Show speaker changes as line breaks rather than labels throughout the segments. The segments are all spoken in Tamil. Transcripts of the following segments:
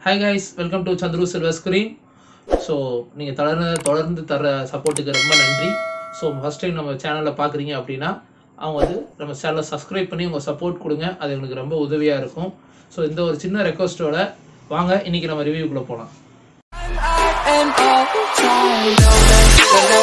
Hi guys welcome to Chandru silver screen so நீங்கள் தொடர்ந்து தொடர்ந்து தர சப்போர்ட்டுக்கு ரொம்ப நன்றி ஸோ ஃபஸ்ட் டைம் நம்ம சேனலில் பார்க்குறீங்க அப்படின்னா அவங்க வந்து நம்ம சேனலை சப்ஸ்கிரைப் பண்ணி உங்கள் சப்போர்ட் கொடுங்க அது எங்களுக்கு ரொம்ப உதவியாக இருக்கும் ஸோ இந்த ஒரு சின்ன ரெக்வஸ்ட்டோட வாங்க இன்னைக்கு நம்ம ரிவ்யூக்குள்ளே போகலாம்
and all the time.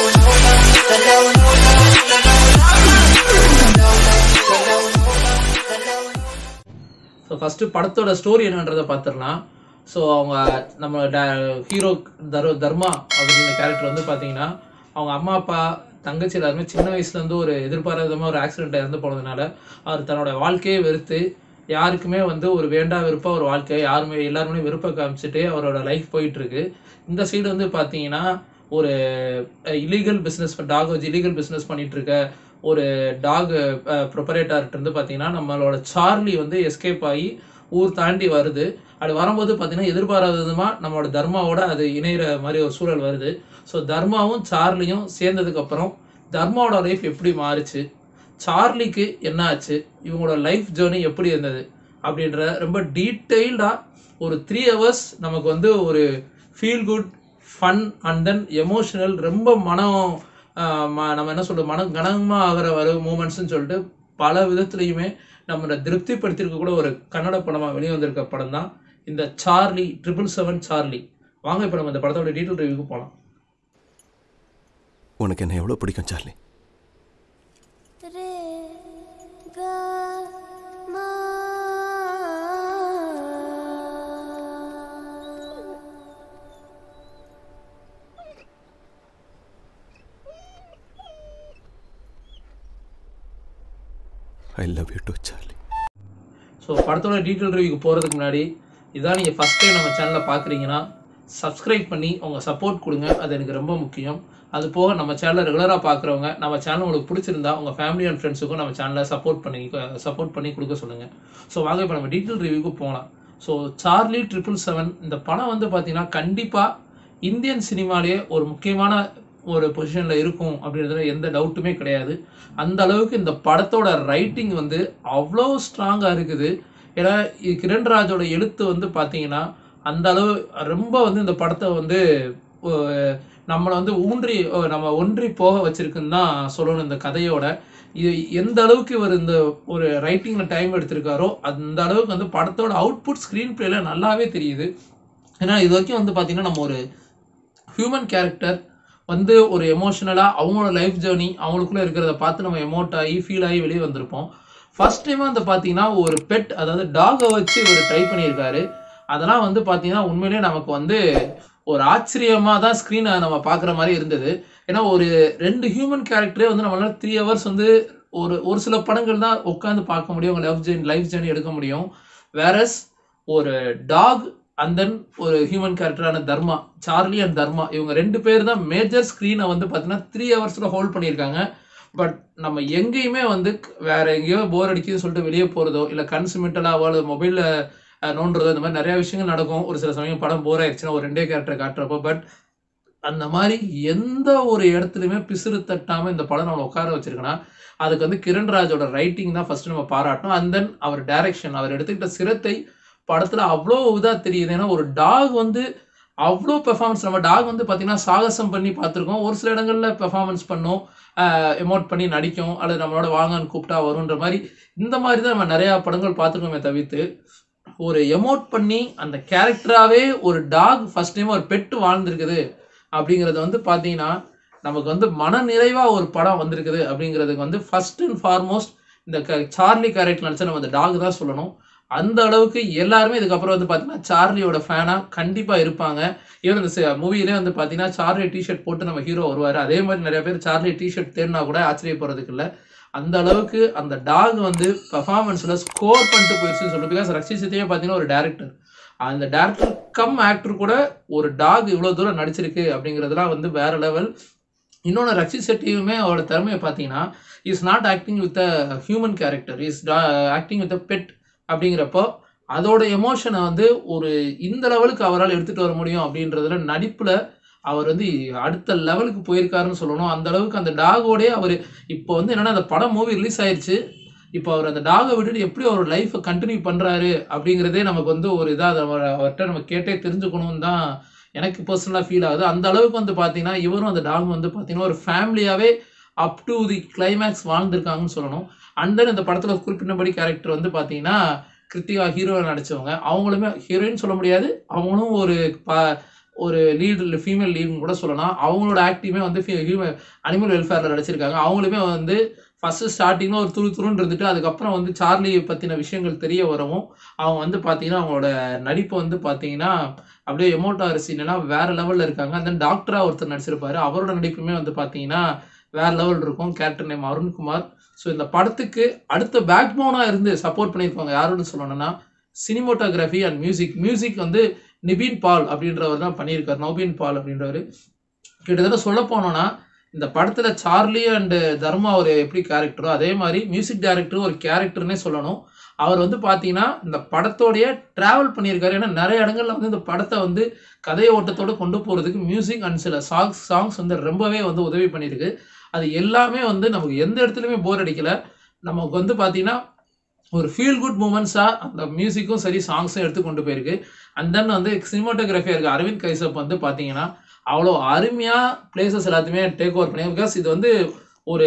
So first படத்தோட ஸ்டோரி என்னன்றதை பார்த்துடலாம் ஸோ அவங்க நம்ம ஹீரோ தர் தர்மா அப்படிங்கிற கேரக்டர் வந்து பார்த்தீங்கன்னா அவங்க அம்மா அப்பா தங்கச்சி எல்லாருமே சின்ன வயசுலேருந்து ஒரு எதிர்பாராத விதமாக ஒரு ஆக்சிடென்ட் இறந்து போனதுனால அவர் தன்னோட வாழ்க்கையை வெறுத்து யாருக்குமே வந்து ஒரு வேண்டா வெறுப்பா ஒரு வாழ்க்கை யாருமே எல்லாருமே வெறுப்பை காமிச்சிட்டு அவரோட லைஃப் போயிட்டு இருக்கு இந்த சைடு வந்து பார்த்தீங்கன்னா ஒரு இல்லீகல் பிஸ்னஸ் டாக் வச்சு இல்லீகல் பிஸ்னஸ் பண்ணிட்டு இருக்க ஒரு டாக் ப்ரொப்பரேட்டர்கிட்ட இருந்து பார்த்தீங்கன்னா நம்மளோட சார்லி வந்து எஸ்கேப் ஆகி ஊர் தாண்டி வருது அப்படி வரும்போது பார்த்தீங்கன்னா எதிர்பாராத விதமாக நம்மளோட தர்மாவோட அது இணையிற மாதிரி ஒரு சூழல் வருது ஸோ தர்மாவும் சார்லியும் சேர்ந்ததுக்கு அப்புறம் தர்மாவோட லைஃப் எப்படி மாறுச்சு சார்லிக்கு என்ன ஆச்சு இவங்களோட லைஃப் ஜேர்னி எப்படி இருந்தது அப்படின்ற ரொம்ப டீட்டெயில்டாக ஒரு த்ரீ ஹவர்ஸ் நமக்கு வந்து ஒரு feel good fun and then emotional ரொம்ப மனம் ஆஹ் ம- நம்ம என்ன சொல்றது மனம் கனமாக ஆகிற வர மூமெண்ட்ஸ்னு சொல்லிட்டு பல விதத்துலையுமே நம்மளை திருப்திப்படுத்தியிருக்க கூட ஒரு கன்னட படமாக வெளியே வந்திருக்க படம் தான் இந்த சார்லி ட்ரிபிள் செவன் சார்லி வாங்க இப்போ நம்ம இந்த படத்தோட டீட்டெயில் ரிவ்யூக்கு போகலாம்
உனக்கு என்ன எவ்வளோ பிடிக்கும் Charlie
Re, ga, ma.
I love you too Charlie
so படத்தோட டீட்டெயில் ரிவ்யூக்கு போகிறதுக்கு முன்னாடி இதான் நீங்கள் ஃபஸ்ட் டைம் நம்ம சேனலை பார்க்குறீங்கன்னா சப்ஸ்கிரைப் பண்ணி உங்கள் சப்போர்ட் கொடுங்க அது எனக்கு ரொம்ப முக்கியம் அது போக நம்ம சேனலை ரெகுலராக பார்க்குறவங்க நம்ம சேனல் உங்களுக்கு பிடிச்சிருந்தா உங்கள் ஃபேமிலி அண்ட் ஃப்ரெண்ட்ஸுக்கும் நம்ம சேனலை சப்போர்ட் பண்ணி சப்போர்ட் பண்ணி கொடுக்க சொல்லுங்கள் ஸோ வாங்க இப்போ நம்ம டீட்டெயில் ரிவ்யூக்கு போகலாம் ஸோ சார்லி ட்ரிபிள் செவன் இந்த படம் வந்து பார்த்தீங்கன்னா கண்டிப்பாக இந்தியன் சினிமாலேயே ஒரு முக்கியமான ஒரு பொசிஷனில் இருக்கும் அப்படின்றதுல எந்த டவுட்டுமே கிடையாது அந்த அளவுக்கு இந்த படத்தோட ரைட்டிங் வந்து அவ்வளோ ஸ்ட்ராங்காக இருக்குது ஏன்னா இ- கிரண்ராஜோட எழுத்து வந்து பார்த்தீங்கன்னா அந்த அளவு ரொம்ப வந்து இந்த படத்தை வந்து அஹ், நம்மளை வந்து ஊன்றி அஹ், நம்ம ஒன்றி போக வச்சிருக்குன்னு தான் சொல்லணும் இந்த கதையோட இது எந்த அளவுக்கு இவர் இந்த ஒரு ரைட்டிங்கில் டைம் எடுத்திருக்காரோ அந்த அளவுக்கு வந்து படத்தோட அவுட்புட் ஸ்க்ரீன் பிளேல நல்லாவே தெரியுது ஏன்னா இது வரைக்கும் வந்து பார்த்தீங்கன்னா நம்ம ஒரு ஹியூமன் கேரக்டர் வந்து ஒரு எமோஷனலாக அவங்களோட லைஃப் ஜேர்னி அவங்களுக்குள்ள இருக்கிறத பார்த்து நம்ம எமோட் ஆகி ஃபீல் ஆகி வெளியே வந்திருப்போம் ஃபர்ஸ்ட் டைம் வந்து பார்த்தீங்கன்னா ஒரு பெட் அதாவது டாகை வச்சு இவர் ட்ரை பண்ணியிருக்காரு அதெல்லாம் வந்து பார்த்தீங்கன்னா உண்மையிலேயே நமக்கு வந்து ஒரு ஆச்சரியமாக தான் ஸ்க்ரீனை நம்ம பார்க்குற மாதிரி இருந்தது ஏன்னா ஒரு ரெண்டு ஹியூமன் கேரக்டரே வந்து நம்மளால த்ரீ ஹவர்ஸ் வந்து ஒரு ஒரு சில படங்கள் தான் உட்காந்து பார்க்க முடியும் உங்கள் லைஃப் ஜேர்னி லைஃப் ஜேர்னி எடுக்க முடியும் வேறஸ் ஒரு டாக் அண்ட் தென் ஒரு ஹியூமன் கேரக்டரான தர்மா சார்லி அண்ட் தர்மா இவங்க ரெண்டு பேர் தான் மேஜர் ஸ்க்ரீனை வந்து பார்த்தீங்கன்னா த்ரீ ஹவர்ஸில் ஹோல்ட் பண்ணியிருக்காங்க பட் நம்ம எங்கேயுமே வந்து வேற எங்கேயோ போர் அடிக்குதுன்னு சொல்லிட்டு வெளியே போகிறதோ இல்லை கன்சுமெண்டலாவோ இல்லை மொபைலில் நோண்டுறதோ இந்த மாதிரி நிறைய விஷயங்கள் நடக்கும் ஒரு சில சமயம் படம் போர் ஆயிடுச்சுன்னா ஒரு ரெண்டே கேரக்டரை காட்டுறப்போ பட் அந்த மாதிரி எந்த ஒரு இடத்துலையுமே பிசுறு தட்டாமல் இந்த படம் நம்மளை உட்கார வச்சிருக்குன்னா அதுக்கு வந்து கிரண்ராஜோட ரைட்டிங் தான் ஃபர்ஸ்ட் நம்ம பாராட்டணும் அண்ட் தென் அவர் டைரக்ஷன் அவர் எடுத்துக்கிட்ட சிரத்தை படத்துல அவ்வளோ இதா தெரியுது ஏன்னா ஒரு டாக் வந்து அவ்வளோ பெர்ஃபார்மன்ஸ் நம்ம டாக் வந்து பார்த்தீங்கன்னா சாகசம் பண்ணி பார்த்துருக்கோம் ஒரு சில இடங்கள்ல பெர்ஃபார்மன்ஸ் பண்ணும் எமோட் பண்ணி நடிக்கும் அல்லது நம்மளோட வாங்கன்னு கூப்பிட்டா வரும்ன்ற மாதிரி இந்த மாதிரி தான் நம்ம நிறையா படங்கள் பார்த்துருக்கோமே தவிர்த்து ஒரு எமோட் பண்ணி அந்த கேரக்டராகவே ஒரு டாக் ஃபர்ஸ்ட் டைம் ஒரு பெட்டு வாழ்ந்திருக்குது அப்படிங்கிறது வந்து பார்த்தீங்கன்னா நமக்கு வந்து மன நிறைவா ஒரு படம் வந்திருக்குது அப்படிங்கிறதுக்கு வந்து ஃபர்ஸ்ட் அண்ட் ஃபார்மோஸ்ட் இந்த க- சார்லி கேரக்டர் நடிச்ச நம்ம இந்த டாக் தான் சொல்லணும் அந்த அளவுக்கு எல்லாருமே இதுக்கப்புறம் வந்து பார்த்தீங்கன்னா சார்லியோட ஃபேனாக கண்டிப்பாக இருப்பாங்க ஈவன் இந்த மூவிலே வந்து பார்த்தீங்கன்னா சார்லி டிஷர்ட் போட்டு நம்ம ஹீரோ வருவார் அதே மாதிரி நிறைய பேர் சார்லி டிஷர்ட் தேடினா கூட ஆச்சரியப்படுறதுக்கு இல்லை அந்த அளவுக்கு அந்த டாக் வந்து பெர்ஃபார்மன்ஸில் ஸ்கோர் பண்ணிட்டு போயிடுச்சுன்னு சொல்லி பிகாஸ் ரக்ஷி சித்தையே பார்த்தீங்கன்னா ஒரு டேரக்டர் அந்த டேரக்டர் கம் ஆக்டர் கூட ஒரு டாக் இவ்வளோ தூரம் நடிச்சிருக்கு அப்படிங்கிறதுலாம் வந்து வேற லெவல் இன்னொன்று ரக்ஷித் செட்டியுமே அவரோட திறமையை பார்த்தீங்கன்னா is not acting with a human character is acting with a pet அப்படிங்கிறப்போ அதோட எமோஷனை வந்து ஒரு இந்த லெவலுக்கு அவரால் எடுத்துகிட்டு வர முடியும் அப்படின்றதுல நடிப்பில் அவர் வந்து அடுத்த லெவலுக்கு போயிருக்காருன்னு சொல்லணும் அந்த அளவுக்கு அந்த டாகோடய அவர் இப்போ வந்து என்னன்னா அந்த படம் மூவி ரிலீஸ் ஆயிருச்சு இப்போ அவர் அந்த டாகை விட்டுட்டு எப்படி அவர் லைஃப்பை கண்டினியூ பண்றாரு அப்படிங்கிறதே நமக்கு வந்து ஒரு இதாக அவர்கிட்ட நம்ம கேட்டே தெரிஞ்சுக்கணும்னு தான் எனக்கு பர்சனலாக ஃபீல் ஆகுது அந்த அளவுக்கு வந்து பார்த்தீங்கன்னா இவரும் அந்த டாக் வந்து பார்த்தீங்கன்னா ஒரு ஃபேமிலியாகவே அப் டு தி கிளைமேக்ஸ் வாழ்ந்திருக்காங்கன்னு சொல்லணும் அண்ட் தென் இந்த படத்தில் குறிப்பிட்டபடி கேரக்டர் வந்து பார்த்தீங்கன்னா கிருத்திகா ஹீரோயின் நடிச்சவங்க அவங்களுமே ஹீரோயின் சொல்ல முடியாது அவங்களும் ஒரு ப ஒரு லீடு ஃபீமேல் லீடுன்னு கூட சொல்லலாம் அவங்களோட ஆக்டிவே வந்து அனிமல் வெல்ஃபேரில் நடிச்சிருக்காங்க அவங்களுமே வந்து ஃபர்ஸ்ட் ஸ்டார்டிங்கில் ஒரு துரு துருன்னு இருந்துட்டு அதுக்கப்புறம் வந்து சார்லி பற்றின விஷயங்கள் தெரிய வரவும் அவங்க வந்து பார்த்தீங்கன்னா அவங்களோட நடிப்பு வந்து பார்த்தீங்கன்னா அப்படியே எமோட்டார் சீன்லாம் வேற லெவலில் இருக்காங்க அந்த டாக்டராக ஒருத்தர் நடிச்சிருப்பாரு அவரோட நடிப்புமே வந்து பார்த்தீங்கன்னா வேற லெவல் இருக்கும் கேரக்டர் நேம் அருண்குமார் ஸோ இந்த படத்துக்கு அடுத்த பேக் போனாக இருந்து சப்போர்ட் பண்ணியிருக்காங்க யாருன்னு சொல்லணும்னா சினிமோட்டோகிராஃபி அண்ட் மியூசிக் மியூசிக் வந்து நிபின் பால் அப்படின்றவர் தான் பண்ணியிருக்காரு நௌபின் பால் அப்படின்றவர் கிட்டத்தட்ட சொல்ல போனோம்னா இந்த படத்துல சார்லி அண்ட் தர்மா ஒரு எப்படி கேரக்டரோ அதே மாதிரி மியூசிக் டைரக்டரும் ஒரு கேரக்டர்னே சொல்லணும் அவர் வந்து பார்த்தீங்கன்னா இந்த படத்தோடைய டிராவல் பண்ணியிருக்காரு ஏன்னா நிறைய இடங்கள்ல வந்து இந்த படத்தை வந்து கதை ஓட்டத்தோட கொண்டு போறதுக்கு மியூசிக் அண்ட் சில சாங்ஸ் சாங்ஸ் வந்து ரொம்பவே வந்து உதவி பண்ணியிருக்கு அது எல்லாமே வந்து நமக்கு எந்த இடத்துலையுமே போர் அடிக்கல நமக்கு வந்து பார்த்தீங்கன்னா ஒரு ஃபீல் குட் மூமெண்ட்ஸாக அந்த மியூசிக்கும் சரி சாங்ஸும் எடுத்து கொண்டு போயிருக்கு அண்ட் தென் வந்து சினிமாட்டோகிராஃபியாக இருக்க அரவிந்த் கைசப் வந்து பார்த்தீங்கன்னா அவ்வளோ அருமையாக பிளேசஸ் எல்லாத்தையுமே டேக் ஓவர் பண்ணி பிகாஸ் இது வந்து ஒரு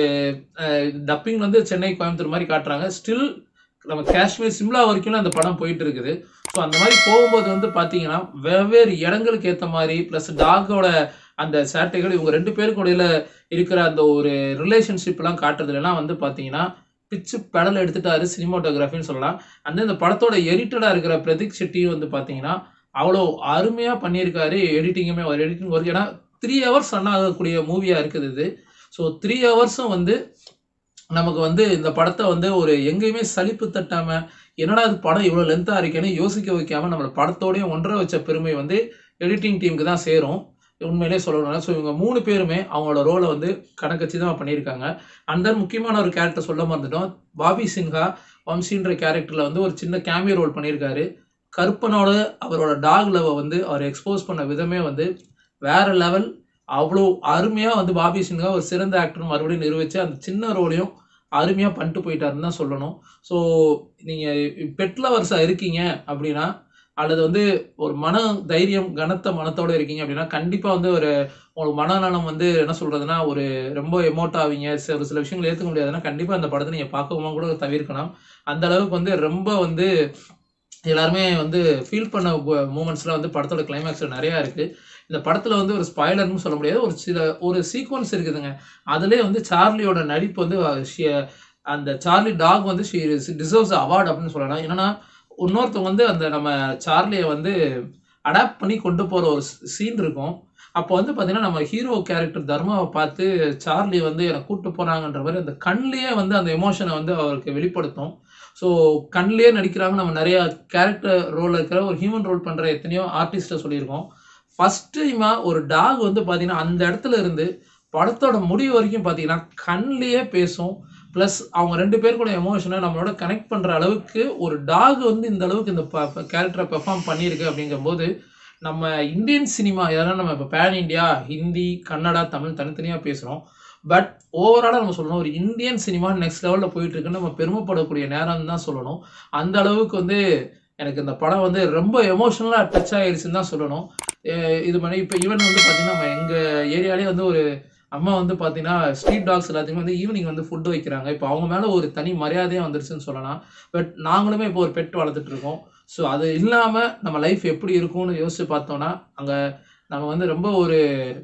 டப்பிங் வந்து சென்னை கோயம்புத்தூர் மாதிரி காட்டுறாங்க ஸ்டில் நம்ம காஷ்மீர் சிம்லா வரைக்கும் அந்த படம் போயிட்டு இருக்குது ஸோ அந்த மாதிரி போகும்போது வந்து பார்த்தீங்கன்னா வெவ்வேறு இடங்களுக்கு ஏற்ற மாதிரி ப்ளஸ் டாகோட அந்த சேட்டைகள் இவங்க ரெண்டு பேருக்கு இடையில இருக்கிற அந்த ஒரு ரிலேஷன்ஷிப்லாம் காட்டுறதுலாம் வந்து பார்த்தீங்கன்னா பிச்சு பெடல் எடுத்துட்டாரு சினிமாட்டோகிராஃபின்னு சொல்லலாம் அந்த இந்த படத்தோட எடிட்டடாக இருக்கிற பிரதீக் செட்டியும் வந்து பார்த்தீங்கன்னா அவ்வளோ அருமையாக பண்ணியிருக்காரு எடிட்டிங்குமே ஒரு எடிட்டிங் ஒர்க் ஏன்னா த்ரீ ஹவர்ஸ் ரன் ஆகக்கூடிய மூவியாக இருக்குது இது ஸோ த்ரீ ஹவர்ஸும் வந்து நமக்கு வந்து இந்த படத்தை வந்து ஒரு எங்கேயுமே சலிப்பு தட்டாம என்னடா இது படம் இவ்வளோ லென்த்தாக இருக்கேன்னு யோசிக்க வைக்காம நம்மளை படத்தோடய ஒன்றரை வச்ச பெருமை வந்து எடிட்டிங் டீமுக்கு தான் சேரும் உண்மையிலே சொல்லணும் ஸோ இவங்க மூணு பேருமே அவங்களோட ரோலை வந்து கணக்கச்சிதமாக பண்ணியிருக்காங்க அண்ட் தென் முக்கியமான ஒரு கேரக்டர் சொல்ல மறந்துட்டோம் பாபி சின்ஹா வம்சின்ற கேரக்டரில் வந்து ஒரு சின்ன கேமியோ ரோல் பண்ணியிருக்காரு கருப்பனோட அவரோட டாக் லவ் வந்து அவர் எக்ஸ்போஸ் பண்ண விதமே வந்து வேற லெவல் அவ்வளோ அருமையாக வந்து பாபி சின்ஹா ஒரு சிறந்த ஆக்டர் மறுபடியும் நிரூபிச்சு அந்த சின்ன ரோலையும் அருமையாக பண்ணிட்டு போயிட்டாருன்னு தான் சொல்லணும் ஸோ நீங்கள் பெட்ல வருஷம் இருக்கீங்க அப்படின்னா அல்லது வந்து ஒரு மன தைரியம் கனத்த மனத்தோட இருக்கீங்க அப்படின்னா கண்டிப்பாக வந்து ஒரு உங்களுக்கு மனநலம் வந்து என்ன சொல்றதுன்னா ஒரு ரொம்ப எமோட் ஆவீங்க சில ஒரு சில விஷயங்கள் ஏற்றுக்க முடியாதுன்னா கண்டிப்பாக அந்த படத்தை நீங்கள் பார்க்கவுமா கூட தவிர்க்கலாம் அந்த அளவுக்கு வந்து ரொம்ப வந்து எல்லாருமே வந்து ஃபீல் பண்ண மூமெண்ட்ஸ்லாம் வந்து படத்தோட கிளைமேக்ஸில் நிறையா இருக்குது இந்த படத்தில் வந்து ஒரு ஸ்பாய்லர்னு சொல்ல முடியாது ஒரு சில ஒரு சீக்வன்ஸ் இருக்குதுங்க அதிலே வந்து சார்லியோட நடிப்பு வந்து she- அந்த சார்லி டாக் வந்து ஷி டிசர்வ்ஸ் அவார்டு அப்படின்னு சொல்லலாம் என்னன்னா இன்னொருத்தவங்க வந்து அந்த நம்ம சார்லியை வந்து அடாப்ட் பண்ணி கொண்டு போகிற ஒரு சீன் இருக்கும் அப்போ வந்து பார்த்தீங்கன்னா நம்ம ஹீரோ கேரக்டர் தர்மாவை பார்த்து சார்லி வந்து என்னை கூட்டு போனாங்கன்ற மாதிரி அந்த கண்ணிலேயே வந்து அந்த எமோஷனை வந்து அவருக்கு வெளிப்படுத்தும் ஸோ கண்ணிலேயே நடிக்கிறாங்க நம்ம நிறைய கேரக்டர் ரோல் இருக்கிற ஒரு ஹியூமன் ரோல் பண்ணுற எத்தனையோ ஆர்டிஸ்ட்டை சொல்லியிருக்கோம் ஃபர்ஸ்ட் டைமாக ஒரு டாக் வந்து பார்த்தீங்கன்னா அந்த இடத்துல இருந்து படத்தோட முடிவு வரைக்கும் பார்த்தீங்கன்னா கண்ணிலேயே பேசும் ப்ளஸ் அவங்க ரெண்டு பேர் கூட எமோஷனை நம்மளோட கனெக்ட் பண்ணுற அளவுக்கு ஒரு டாக் வந்து இந்த அளவுக்கு இந்த கேரக்டரை பெர்ஃபார்ம் பண்ணியிருக்கு அப்படிங்கும்போது நம்ம இந்தியன் சினிமா இதெல்லாம் நம்ம இப்போ பேன் இந்தியா ஹிந்தி கன்னடா தமிழ் தனித்தனியாக பேசுகிறோம் பட் ஓவராலாக நம்ம சொல்லணும் ஒரு இந்தியன் சினிமா நெக்ஸ்ட் லெவலில் போயிட்டு இருக்குன்னு நம்ம பெருமைப்படக்கூடிய நேரம் தான் சொல்லணும் அந்த அளவுக்கு வந்து எனக்கு இந்த படம் வந்து ரொம்ப எமோஷனலாக டச் ஆகிடுச்சுன்னு தான் சொல்லணும் அஹ் இது மாதிரி இப்போ ஈவன் வந்து பார்த்தீங்கன்னா நம்ம எங்கள் ஏரியாலே வந்து ஒரு அம்மா வந்து பார்த்தீங்கன்னா ஸ்ட்ரீட் டாக்ஸ் எல்லாத்தையுமே வந்து ஈவினிங் வந்து ஃபுட்டு வைக்கிறாங்க இப்போ அவங்க மேலே ஒரு தனி மரியாதையாக வந்துருச்சுன்னு சொல்லலாம் பட் நாங்களுமே இப்போ ஒரு பெட் வளர்த்துட்டு இருக்கோம் ஸோ அது இல்லாமல் நம்ம லைஃப் எப்படி இருக்கும்னு யோசிச்சு பார்த்தோம்னா அங்கே நம்ம வந்து ரொம்ப ஒரு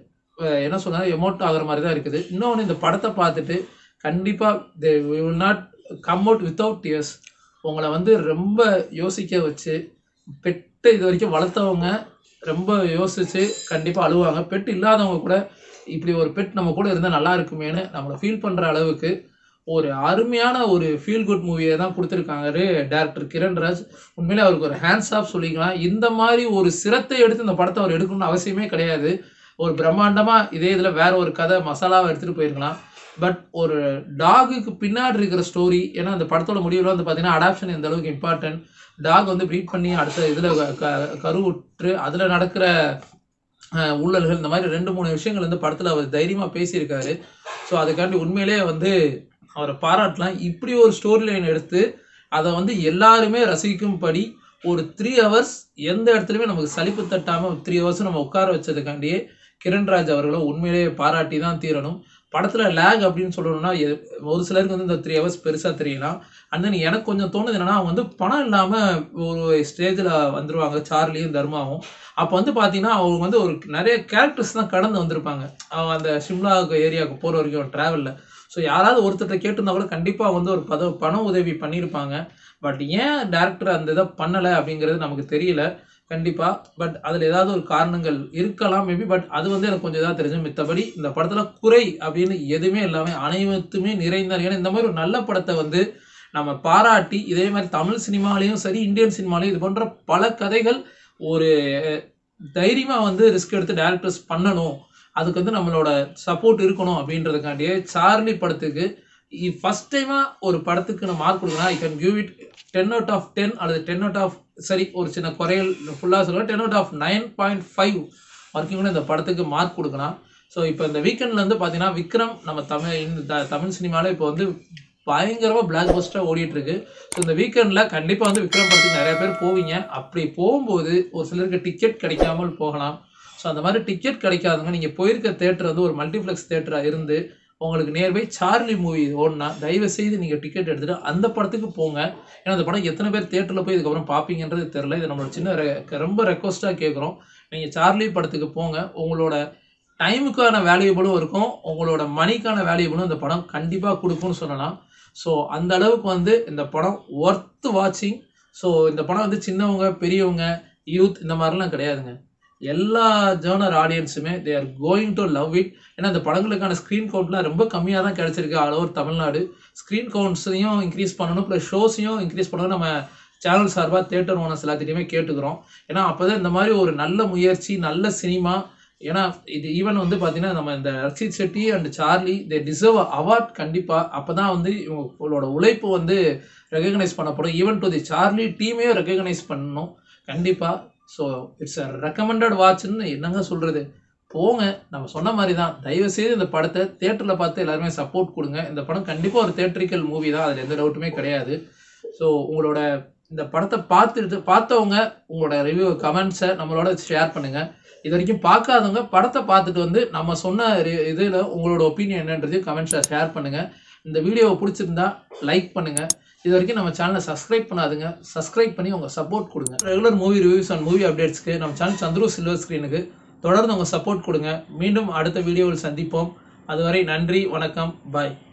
அஹ் என்ன சொன்னா எமோட் ஆகுற மாதிரி தான் இருக்குது இன்னொன்று இந்த படத்தை பார்த்துட்டு கண்டிப்பாக they will not come out without tears உங்களை வந்து ரொம்ப யோசிக்க வச்சு பெட்டு இது வரைக்கும் வளர்த்தவங்க ரொம்ப யோசிச்சு கண்டிப்பாக அழுவாங்க பெட் இல்லாதவங்க கூட இப்படி ஒரு பெட் நம்ம கூட இருந்தால் நல்லா இருக்குமேன்னு நம்மளை ஃபீல் பண்ணுற அளவுக்கு ஒரு அருமையான ஒரு ஃபீல் குட் மூவியை தான் கொடுத்துருக்காரு டேரக்டர் கிரண்ராஜ் உண்மையிலே அவருக்கு ஒரு ஹேண்ட்ஸ் ஆஃப் சொல்லிக்கலாம் இந்த மாதிரி ஒரு சிரத்தை எடுத்து இந்த படத்தை அவர் எடுக்கணும்னு அவசியமே கிடையாது ஒரு பிரம்மாண்டமாக இதே இதில் வேற ஒரு கதை மசாலாவை எடுத்துகிட்டு போயிருக்கலாம் பட் ஒரு டாகுக்கு பின்னாடி இருக்கிற ஸ்டோரி ஏன்னா அந்த படத்தோட முடிவில் வந்து பார்த்தீங்கன்னா அடாப்ஷன் எந்த அளவுக்கு இம்பார்ட்டன்ட் டாக் வந்து ப்ரீட் பண்ணி அடுத்த இதில் கருவுற்று அதில் நடக்கிற அஹ், ஊழல்கள் இந்த மாதிரி ரெண்டு மூணு விஷயங்கள் வந்து படத்தில் அவர் தைரியமாக பேசியிருக்காரு ஸோ அதுக்காண்டி உண்மையிலேயே வந்து அவரை பாராட்டலாம் இப்படி ஒரு ஸ்டோரி லைன் எடுத்து அதை வந்து எல்லாருமே ரசிக்கும்படி ஒரு த்ரீ ஹவர்ஸ் எந்த இடத்துலையுமே நமக்கு சலிப்பு தட்டாமல் த்ரீ ஹவர்ஸ் நம்ம உட்கார வச்சதுக்காண்டியே கிரண்ராஜ் அவர்களை உண்மையிலேயே பாராட்டி தான் தீரணும் படத்தில் லேக் அப்படின்னு சொல்லணும்னா எ- ஒரு சிலருக்கு வந்து இந்த த்ரீ ஹவர்ஸ் பெருசாக தெரியலாம் அண்ட் தென் எனக்கு கொஞ்சம் தோணுது என்னன்னா அவங்க வந்து பணம் இல்லாமல் ஒரு ஸ்டேஜில் வந்துருவாங்க சார்லியும் தர்மாவும் அப்போ வந்து பார்த்தீங்கன்னா அவங்க வந்து ஒரு நிறைய கேரக்டர்ஸ் தான் கடந்து வந்திருப்பாங்க அவங்க அந்த சிம்லாவுக்கு ஏரியாவுக்கு போகிற வரைக்கும் ட்ராவலில் ஸோ யாராவது ஒருத்தர்கிட்ட கேட்டிருந்தா கூட கண்டிப்பாக வந்து ஒரு பத பண உதவி பண்ணியிருப்பாங்க பட் ஏன் டேரக்டர் அந்த இதை பண்ணலை அப்படிங்கிறது நமக்கு தெரியல கண்டிப்பாக பட் அதில் ஏதாவது ஒரு காரணங்கள் இருக்கலாம் மேபி பட் அது வந்து எனக்கு கொஞ்சம் இதாக தெரிஞ்சு மித்தபடி இந்த படத்தில் குறை அப்படின்னு எதுவுமே எல்லாமே அனைத்துமே நிறைந்தார் ஏன்னா இந்த மாதிரி ஒரு நல்ல படத்தை வந்து நம்ம பாராட்டி இதே மாதிரி தமிழ் சினிமாலையும் சரி இந்தியன் சினிமாலையும் இது போன்ற பல கதைகள் ஒரு தைரியமாக வந்து ரிஸ்க் எடுத்து டேரக்டர்ஸ் பண்ணணும் அதுக்கு வந்து நம்மளோட சப்போர்ட் இருக்கணும் அப்படின்றதுக்காண்டியே சார்லி படத்துக்கு ஃபர்ஸ்ட் டைமாக ஒரு படத்துக்கு நான் மார்க் கொடுக்கணும் I can give it ten out of ten அல்லது டென் அவுட் ஆஃப் சரி ஒரு சின்ன குறையல் ஃபுல்லாக சொல்லுவேன் ten out of nine point five வரைக்கும் கூட இந்த படத்துக்கு மார்க் கொடுக்கலாம் ஸோ இப்போ இந்த வீக்கெண்டில் வந்து பார்த்தீங்கன்னா விக்ரம் நம்ம தமிழ் இந்த தமிழ் சினிமாவில் இப்போ வந்து பயங்கரமாக பிளாக் பஸ்ட்டாக ஓடிட்டு இருக்கு ஸோ இந்த வீக்கெண்டில் கண்டிப்பாக வந்து விக்ரம் படத்துக்கு நிறைய பேர் போவீங்க அப்படி போகும்போது ஒரு சிலருக்கு டிக்கெட் கிடைக்காமல் போகலாம் ஸோ அந்த மாதிரி டிக்கெட் கிடைக்காதவங்க நீங்கள் போயிருக்க தேட்டர் வந்து ஒரு மல்டிப்ளெக்ஸ் தேட்டராக இருந்து உங்களுக்கு நியர்பை சார்லி மூவி ஓடுனா தயவு செய்து நீங்கள் டிக்கெட் எடுத்துகிட்டு அந்த படத்துக்கு போங்க ஏன்னா அந்த படம் எத்தனை பேர் தேட்டரில் போய் இதுக்கப்புறம் பார்ப்பீங்கன்றது தெரில இது நம்மளோட சின்ன re- ரொம்ப ரெக்வஸ்ட்டாக கேட்குறோம் நீங்கள் சார்லி படத்துக்கு போங்க உங்களோட டைமுக்கான வேல்யூபிளும் இருக்கும் உங்களோட மணிக்கான வேல்யூபிளும் இந்த படம் கண்டிப்பாக கொடுக்கும்னு சொல்லலாம் ஸோ அந்த அளவுக்கு வந்து இந்த படம் ஒர்த் வாட்சிங் ஸோ இந்த படம் வந்து சின்னவங்க பெரியவங்க யூத் இந்த மாதிரிலாம் கிடையாதுங்க எல்லா ஜேர்னர் ஆடியன்ஸுமே they are going to love it ஏன்னா இந்த படங்களுக்கான ஸ்க்ரீன் கவுண்ட்லாம் ரொம்ப கம்மியாக தான் கிடைச்சிருக்கு ஆல் ஓவர் தமிழ்நாடு ஸ்க்ரீன் கவுண்ட்ஸையும் இன்க்ரீஸ் பண்ணணும் ப்ளஸ் ஷோஸையும் இன்க்ரீஸ் பண்ணணும் நம்ம சேனல் சார்பாக தேட்டர் ஓனர்ஸ் எல்லாத்திட்டையுமே கேட்டுக்கிறோம் ஏன்னா அப்போ தான் இந்த மாதிரி ஒரு நல்ல முயற்சி நல்ல சினிமா ஏன்னா இது ஈவன் வந்து பார்த்தீங்கன்னா நம்ம இந்த Rakshit Shetty and Charlie they deserve award கண்டிப்பாக அப்போ தான் வந்து இவங்களோட உழைப்பு வந்து ரெகக்னைஸ் பண்ணப்படும் ஈவன் டு தி சார்லி டீமே ரெகக்னைஸ் பண்ணணும் கண்டிப்பாக ஸோ இட்ஸ் அ ரெக்கமெண்டட் வாட்ச்னு என்னங்க சொல்கிறது போங்க நம்ம சொன்ன மாதிரி தான் தயவு செய்து இந்த படத்தை தேட்டரில் பார்த்து எல்லாருமே சப்போர்ட் கொடுங்க இந்த படம் கண்டிப்பாக ஒரு தேட்டரிக்கல் மூவி தான் அதில் எந்த டவுட்டுமே கிடையாது ஸோ உங்களோட இந்த படத்தை பார்த்துட்டு பார்த்தவங்க உங்களோட ரிவ்யூ கமெண்ட்ஸை நம்மளோட ஷேர் பண்ணுங்கள் இது வரைக்கும் பார்க்காதவங்க படத்தை பார்த்துட்டு வந்து நம்ம சொன்ன இதில் உங்களோட ஒப்பீனியன் என்னன்றதையும் கமெண்ட்ஸில் ஷேர் பண்ணுங்கள் இந்த வீடியோவை பிடிச்சிருந்தா லைக் பண்ணுங்கள் இது வரைக்கும் நம்ம சேனலை சப்ஸ்கிரைப் பண்ணாதுங்க சப்ஸ்கிரைப் பண்ணி உங்கள் சப்போர்ட் கொடுங்க regular movie reviews and movie அப்டேட்ஸ்க்கு நம்ம சேனல் சந்துரு சில்வர் ஸ்க்ரீனுக்கு தொடர்ந்து உங்கள் சப்போர்ட் கொடுங்க மீண்டும் அடுத்த வீடியோவில் சந்திப்போம் அதுவரை நன்றி வணக்கம் பாய்